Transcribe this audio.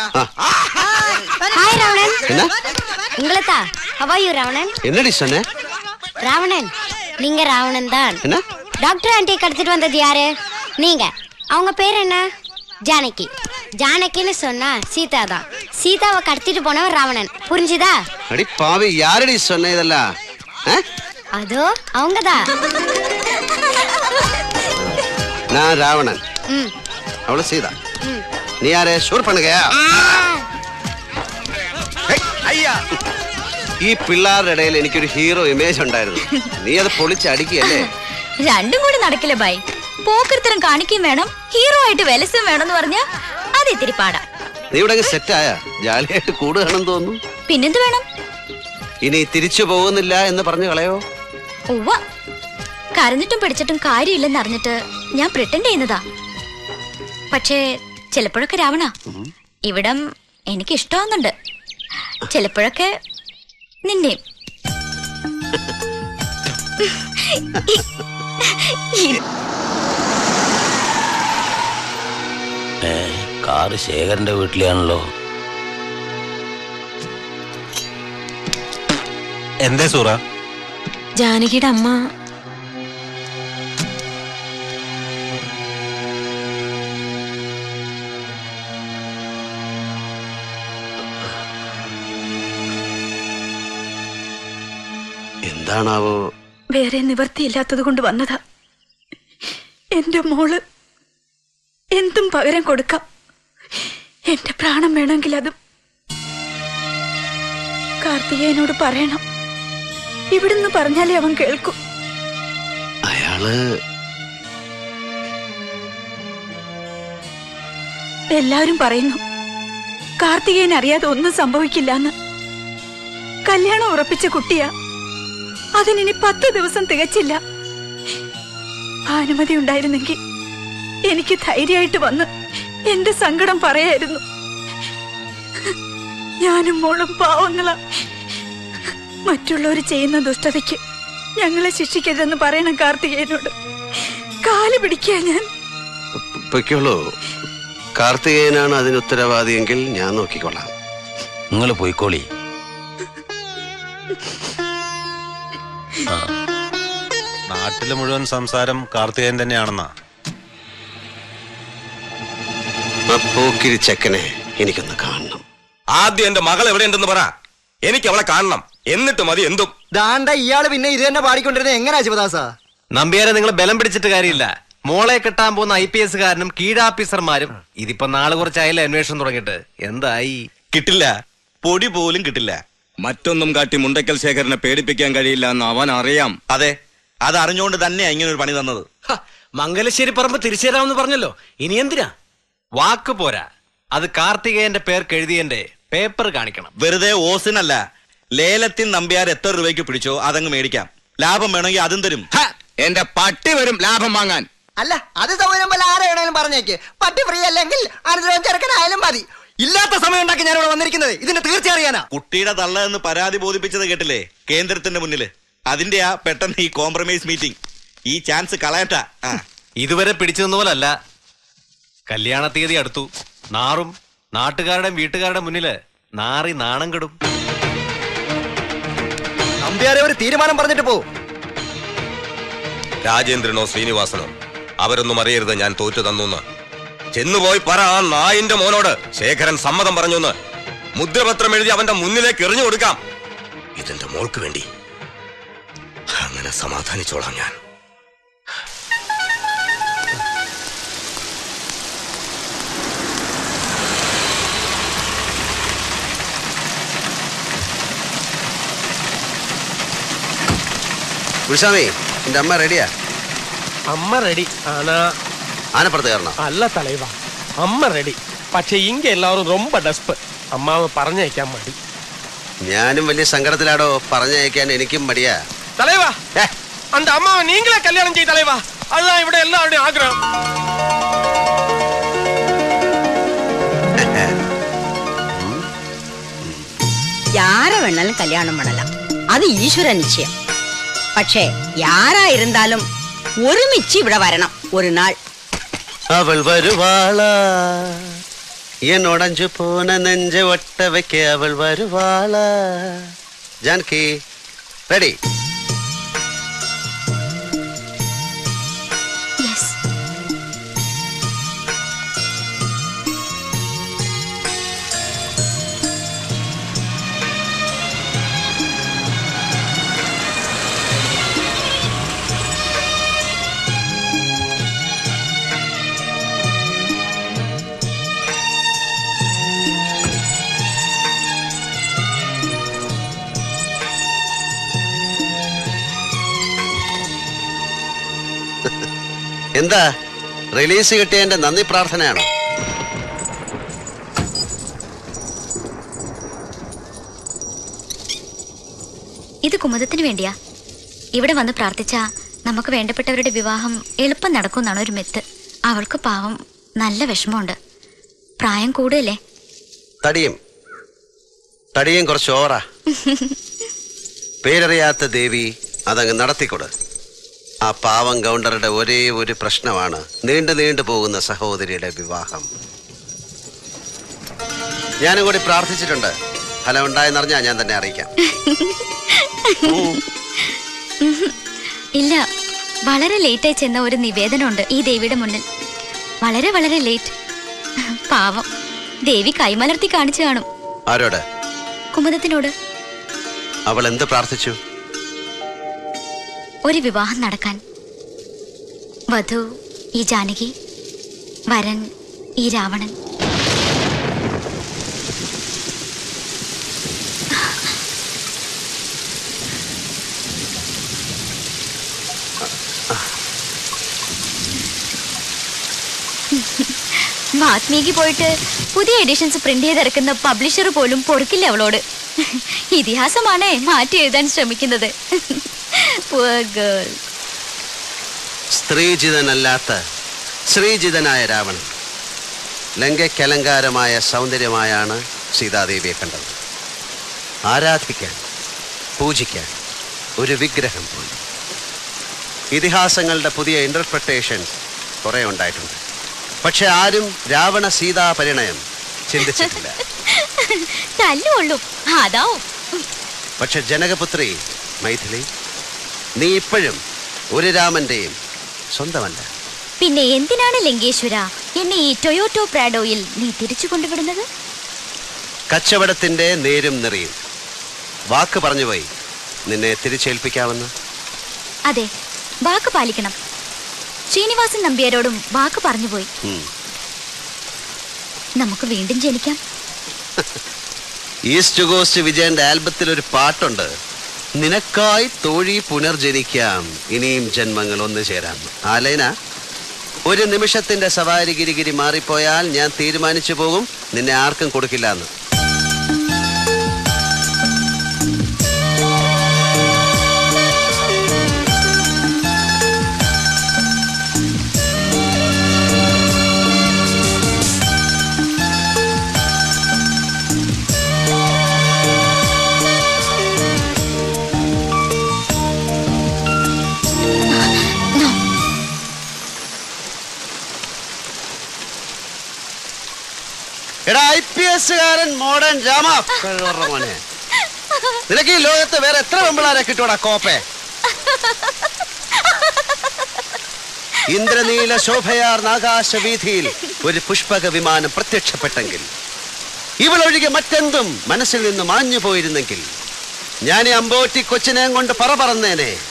Hi Ravanan என்ன உங்களை தான் ஹவாயு ராவணன் என்னடி சொன்ன ராவணன் நீங்க ராவணன் தான் என்ன டாக்டர் ஆண்டி கடத்திட்டு வந்தது யாரு நீங்க அவங்க பேர் என்ன ஜானகி ஜானகின்னு சொன்னா சீதா தான் சீதாவை கடத்திட்டு போனவர் ராவணன் புரிஞ்சுதா அடி பாவி யாரடி சொன்ன இதெல்லாம் ஆ? அதோ அவங்கதான் நான் ராவணன் ம் அவளு சீதா നീ ആരെ ഷൂർ പണുകയാ അയ്യാ ഈ പിള്ളേരുടെ ഇടയിൽ എനിക്കൊരു ഹീറോ ഇമേജ് ഉണ്ടായിരുന്നു നീ അത് പൊളിച്ചടിക്കുകയല്ലേ രണ്ടും കൂടി നടക്കില്ല ബൈ പോക്കൃത്തരം കാണിക്കുകയും വേണം ഹീറോ ആയിട്ട് വെലസും വേണം എന്ന് പറഞ്ഞ അത് ഇത്തിരി പാടാ നീ ഇവിടെ സെറ്റായ ജാലിയായിട്ട് കൂടുകയാണെന്ന് തോന്നുന്നു പിന്നെന്ത് വേണം ഇനി തിരിച്ചു പോകുന്നില്ല എന്ന് പറഞ്ഞു കളയോ ഉവ്വ കരഞ്ഞിട്ടും പിടിച്ചിട്ടും കാര്യമില്ലെന്ന് അറിഞ്ഞിട്ട് ഞാൻ പ്രിട്ടൻഡ് ചെയ്യുന്നതാ പക്ഷേ ചിലപ്പോഴൊക്കെ രാവണ ഇവിടം എനിക്ക് ഇഷ്ടമാവുന്നുണ്ട് ചിലപ്പോഴൊക്കെ നിന്നെയും ഏ കാറ് ശേഖരന്റെ വീട്ടിലാണല്ലോ എന്തേ സൂറ ജാനകിയുടെ അമ്മ എന്താണാവോ വേറെ നിവർത്തിയില്ലാത്തത് കൊണ്ട് വന്നതാ എന്റെ മോള് എന്തും പകരം കൊടുക്കാം എന്റെ പ്രാണം വേണമെങ്കിൽ അതും കാർത്തികേയനോട് പറയണം ഇവിടുന്ന് പറഞ്ഞാലേ അവൻ കേൾക്കും അയാള് എല്ലാവരും പറയുന്നു കാർത്തികേയൻ അറിയാതെ ഒന്നും സംഭവിക്കില്ലെന്ന് കല്യാണം ഉറപ്പിച്ച കുട്ടിയാ അതിനി പത്ത് ദിവസം തികച്ചില്ല അനുമതി ഉണ്ടായിരുന്നെങ്കിൽ എനിക്ക് ധൈര്യമായിട്ട് വന്ന് എന്റെ സങ്കടം പറയായിരുന്നു ഞാനും മോളും പാവങ്ങളാ മറ്റുള്ളവർ ചെയ്യുന്ന ദുഷ്ടതയ്ക്ക് ഞങ്ങളെ ശിക്ഷിക്കരുതെന്ന് പറയണം കാർത്തികേയനോട് കാല് പിടിക്കുക ഞാൻ പൊയ്ക്കോളൂ കാർത്തികേയനാണ് അതിന് ഉത്തരവാദിയെങ്കിൽ ഞാൻ നോക്കിക്കൊള്ളാം നിങ്ങൾ പോയിക്കോളി നാട്ടില് മുഴുവൻ സംസാരം കാർത്തികേയൻ തന്നെയാണെന്നാ ആ പോക്കിരി ചെക്കനെ എനിക്കൊന്ന് കാണണം ആദ്യം എന്റെ മകൾ എവിടെയുണ്ടെന്ന് പറ എനിക്ക് അവളെ കാണണം എന്നിട്ട് മതി എന്തും ദാണ്ട ഇയാള് പിന്നെ ഇത് തന്നെ പാടിക്കൊണ്ടിരുന്നത് എങ്ങനെയാ ശിവദാസ നമ്പ്യാരെ നിങ്ങൾ ബലം പിടിച്ചിട്ട് കാര്യമില്ല മോളെ കെട്ടാൻ പോകുന്ന ഐ പി എസ്സുകാരനും കീഴാഫീസർമാരും ഇതിപ്പോ നാളെ കുറച്ചായാലും അന്വേഷണം തുടങ്ങിയിട്ട് എന്തായി കിട്ടില്ല പൊടി പോലും കിട്ടില്ല മറ്റൊന്നും കാട്ടി മുണ്ടക്കൽ ശേഖരനെ പേടിപ്പിക്കാൻ കഴിയില്ല എന്ന് അവൻ അറിയാം അതെ അത് അറിഞ്ഞുകൊണ്ട് തന്നെയാ ഇങ്ങനെ ഒരു പണി തന്നത് മംഗലശ്ശേരി പറമ്പ് തിരിച്ചു തരാമെന്ന് പറഞ്ഞല്ലോ ഇനി എന്തിനാ വാക്ക് പോരാ അത് കാർത്തികേയന്റെ പേർക്ക് എഴുതിയന്റെ പേപ്പർ കാണിക്കണം വെറുതെ ഓസിനല്ല ലേലത്തിൽ നമ്പ്യാർ എത്ര രൂപയ്ക്ക് പിടിച്ചോ അതങ്ങ് മേടിക്കാം ലാഭം വേണമെങ്കിൽ അതും തരും എന്റെ പട്ടി വരും ലാഭം വാങ്ങാൻ അല്ല അത് സൗകര്യം പോലെ ആരെ വേണേലും പറഞ്ഞേക്ക് പട്ടി ഫ്രീ അല്ലെങ്കിൽ അനുദ്രവം ചെറുക്കനായാലും മതി ഇല്ലാത്ത സമയം ഉണ്ടാക്കി ഞാൻ ഇവിടെ വന്നിരിക്കുന്നത് ഇതിന് തീർച്ച അറിയാനാ കുട്ടിയുടെ തള്ള എന്ന് പരാതി ബോധിപ്പിച്ചത് കേട്ടില്ലേ കേന്ദ്രത്തിന്റെ മുന്നില് അതിന്റെ ആ പെട്ടെന്ന് ഈ കോംപ്രമൈസ് മീറ്റിംഗ് ഈ ചാൻസ് കളയട്ടാ ആ. ഇതുവരെ പിടിച്ചു നിന്ന പോലല്ല കല്യാണ തീയതി അടുത്തു നാറും നാട്ടുകാരുടെയും വീട്ടുകാരുടെ മുന്നില് നാറി നാണം കെടും നമ്പ്യാരെ ഒരു തീരുമാനം പറഞ്ഞിട്ട് പോ രാജേന്ദ്രനോ ശ്രീനിവാസനോ അവരൊന്നും അറിയരുത് ഞാൻ തോറ്റു തന്നു ചെന്നുപോയി പറ ആ നായിന്റെ മോനോട് ശേഖരൻ സമ്മതം പറഞ്ഞുന്ന് മുദ്രപത്രം എഴുതി അവന്റെ മുന്നിലേക്ക് എറിഞ്ഞു കൊടുക്കാം ഇതെന്റെ മോൾക്ക് വേണ്ടി അങ്ങനെ സമാധാനിച്ചോളാം ഞാൻ ഗുരുസ്വാമി എന്റെ അമ്മ റെഡിയാ அம்ம ரெடி ஆனா ആനപ്പുറത്ത് കയറണം அல்ல தலைவா அம்ம ரெடி പക്ഷെ ഇങ്ക എല്ലാവരും ரொம்ப ഡസ്പ് അമ്മാവ് പറഞ്ഞയക്കാൻ മടി ഞാനും വലിയ സങ്കടത്തിലാടോ പറഞ്ഞയക്കാൻ എനിക്കും മടിയാ தலைவா அந்த அம்மாவை நீங்களே கல்யாணம் செய்ய தலைவா அதுதான் ഇവിടെ எல்லாருடையும் ஆഗ്രഹம் யார வேணாலும் கல்யாணம் பண்ணலாம் அது ஈஸ்வர நிச்சயம் പക്ഷേ யாரா இருந்தாலும் ഒരുമിച്ച് ഇവിടെ വരണം ഒരു നാൾ അവൾ വരുവാള என் உடஞ்சு போன நெஞ்ச ஒட்ட வைக்க அவள் வருவாளா ஜானகி ரெடி எஸ் എന്താ റിലീസ് കിട്ടിയതിന്റെ നന്ദി പ്രാർത്ഥനയാണോ ഇത് കുമുദത്തിന് വേണ്ടിയാ ഇവിടെ വന്ന് പ്രാർത്ഥിച്ച നമുക്ക് വേണ്ടപ്പെട്ടവരുടെ വിവാഹം എളുപ്പം നടക്കുമെന്നാണ് ഒരു മെത്ത് അവൾക്ക് പാവം നല്ല വിഷമമുണ്ട് പ്രായം കൂടുതലേ തടിയും തടിയും കുറച്ച് ഓവറാ പേരറിയാത്ത ദേവി അതങ്ങ് നടത്തിക്കൊട് ആ പാവം ഗൗണ്ടറുടെ ഒരേ ഒരു പ്രശ്നമാണ് നീണ്ടു നീണ്ടു പോകുന്ന സഹോദരിയുടെ വിവാഹം ഞാനും കൂടി പ്രാർത്ഥിച്ചിട്ടുണ്ട് ഫലം ഉണ്ടായെന്നറിഞ്ഞാ ഞാൻ തന്നെ അറിയിക്കാം ഉം. ഇല്ല വളരെ ലേറ്റായി ചെന്ന ഒരു നിവേദനമുണ്ട് ഈ ദേവിയുടെ മുന്നിൽ വളരെ വളരെ ലേറ്റ് പാവം ദേവി കൈമലർത്തി കാണിച്ചു കാണും ആരോട് കുമുദത്തിനോട് അവൾ എന്ത് പ്രാർത്ഥിച്ചു ഒരു വിവാഹം നടക്കാൻ വധു ഈ ജാനകി വരൻ ഈ രാവണൻ വാത്മീകി പോയിട്ട് പുതിയ എഡിഷൻസ് പ്രിന്റ് ചെയ്തിറക്കുന്ന പബ്ലിഷർ പോലും പൊറുക്കില്ല അവളോട് ഇതിഹാസമാണേ മാറ്റി എഴുതാൻ ശ്രമിക്കുന്നത് Poor girl. സ്ത്രീജിതനല്ലാത്ത ശ്രീജിതനായ രാവണൻ ലങ്കയ്ക്കലങ്കാരമായ സൗന്ദര്യമായാണ് സീതാദേവിയെ കണ്ടത് ആരാധിക്കാൻ പൂജിക്കാൻ ഒരു വിഗ്രഹം പോലും ഇതിഹാസങ്ങളുടെ പുതിയ ഇന്റർപ്രിട്ടേഷൻ കുറെ ഉണ്ടായിട്ടുണ്ട് പക്ഷെ ആരും രാവണ സീതാ പരിണയം ചിന്തിച്ചിട്ടില്ല തല്ലുകൊള്ളും അതാവും പക്ഷെ ജനകപുത്രി മൈഥിലി നീ ഇപ്പോഴും ഒരു രാമന്റെയും സ്വന്തമല്ല പിന്നെ എന്തിനാണ് ലങ്കേശ്വര എന്നെ ഈ ടൊയോട്ടോ പ്രാഡോയിൽ നീ തിരിച്ചു കൊണ്ടുവിടുന്നത് കച്ചവടത്തിന്റെ നേരും നിറയും വാക്ക് പറഞ്ഞുപോയി നിന്നെ തിരിച്ചേൽപ്പിക്കാമെന്ന് അതെ വാക്ക് പാലിക്കണം ശ്രീനിവാസൻ നമ്പ്യാരോടും വാക്ക് പറഞ്ഞുപോയി ഉം. നമുക്ക് വീണ്ടും ജനിക്കാം ഈസ്റ്റ് കോസ്റ്റ് വിജയന്റെ ആൽബത്തിൽ ഒരു പാട്ടുണ്ട് നിനക്കായി തോഴി പുനർജനിക്കാം ഇനിയും ജന്മങ്ങൾ ഒന്നു ചേരാം ആലൈന ഒരു നിമിഷത്തിന്റെ സവാരി ഗിരിഗിരി മാറിപ്പോയാൽ ഞാൻ തീരുമാനിച്ചു പോകും നിന്നെ ആർക്കും കൊടുക്കില്ല എന്ന് എടാ ഐ പി എസ് കാരൻ മോഡേൺ രാമ കഴിവറ മോനെ നിനക്ക് ഈ ലോകത്ത് വേറെ എത്ര പെമ്പിളാരെ കിട്ടൂടാ കോപ്പെ ഇന്ദ്രനീല ശോഭയാർന്ന ആകാശവീഥിയിൽ ഒരു പുഷ്പക വിമാനം പ്രത്യക്ഷപ്പെട്ടെങ്കിൽ ഇവളൊഴികെ മറ്റെന്തും മനസ്സിൽ നിന്ന് മാഞ്ഞു പോയിരുന്നെങ്കിൽ ഞാൻ ഈ അമ്പോറ്റി കൊച്ചിനെയും കൊണ്ട് പറ പറന്നേനെ